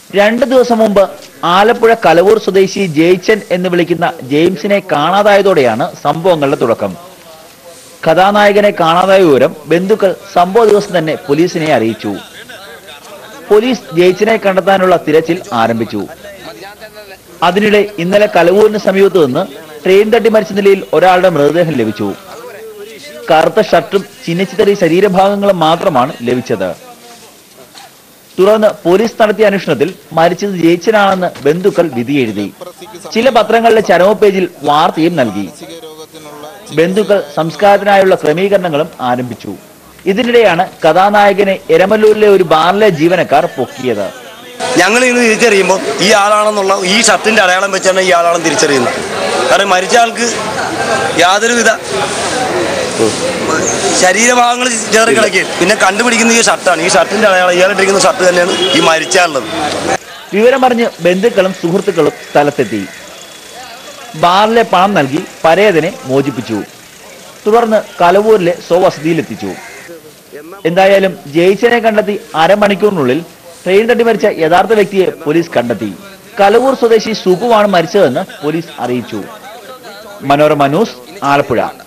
രണ്ട് ദിവസം മുമ്പ് ആലപ്പുഴ കലവൂർ സ്വദേശി ജയിച്ചൻ എന്ന് വിളിക്കുന്ന ജെയിംസിനെ കാണാതായതോടെയാണ് സംഭവങ്ങളുടെ തുടക്കം കഥാനായകനെ കാണാതായ വിവരം ബന്ധുക്കൾ സംഭവ ദിവസം തന്നെ പോലീസിനെ അറിയിച്ചു പോലീസ് ജയിച്ചനെ കണ്ടെത്താനുള്ള തിരച്ചിൽ ആരംഭിച്ചു അതിനിടെ ഇന്നലെ കലവൂരിന് സമീപത്ത് നിന്ന് ട്രെയിൻ തട്ടി മരിച്ച നിലയിൽ ഒരാളുടെ മൃതദേഹം ലഭിച്ചു കറുത്ത ഷർട്ടും ചിഹ്നിച്ചിതറി ശരീരഭാഗങ്ങളും മാത്രമാണ് ലഭിച്ചത് തുടർന്ന് പോലീസ് നടത്തിയ അന്വേഷണത്തിൽ മരിച്ചത് ജയിച്ചനാണെന്ന് ബന്ധുക്കൾ വിധി എഴുതി ചില പത്രങ്ങളിലെ ചരമ പേജിൽ വാർത്തയും നൽകി ബന്ധുക്കൾ സംസ്കാരത്തിനായുള്ള ക്രമീകരണങ്ങളും ആരംഭിച്ചു ഇതിനിടെയാണ് കഥാനായകനെ എരമല്ലൂരിലെ ഒരു ബാറിലെ ജീവനക്കാർ പൊക്കിയത് ഞങ്ങൾ ഇന്ന് തിരിച്ചറിയുമ്പോൾ ഈ ആളാണെന്നുള്ള ഈ ഷർട്ടിന്റെ അടയാളം വെച്ചാണ് ഈ ആളാണെന്ന് തിരിച്ചറിയുന്നത് കാരണം മരിച്ച ആൾക്ക് യാതൊരുവിധ ശരീരഭാഗങ്ങൾ ചേറി കിടക്കുകയും പിന്നെ കണ്ടുപിടിക്കുന്ന ഈ ഷർട്ടാണ് ഈ ഷർട്ടിന്റെ അടയാളം ഇയാളിട്ടിരിക്കുന്ന ഷർട്ട് തന്നെയാണ് ഈ മരിച്ച ആളുള്ളത് വിവരമറിഞ്ഞ് ബന്ധുക്കളും സുഹൃത്തുക്കളും സ്ഥലത്തെത്തി ബാറിലെ പണം നൽകി പരേതനെ മോചിപ്പിച്ചു തുടർന്ന് കലവൂരിലെ സ്വവസതിയിലെത്തിച്ചു എന്തായാലും ജയിച്ചനെ കണ്ടെത്തി അരമണിക്കൂറിനുള്ളിൽ ട്രെയിൻ തട്ടി മരിച്ച യഥാർത്ഥ വ്യക്തിയെ പോലീസ് കണ്ടെത്തി കലവൂർ സ്വദേശി സുഖുവാണ് മരിച്ചതെന്ന് പോലീസ് അറിയിച്ചു മനോരമ ന്യൂസ് ആലപ്പുഴ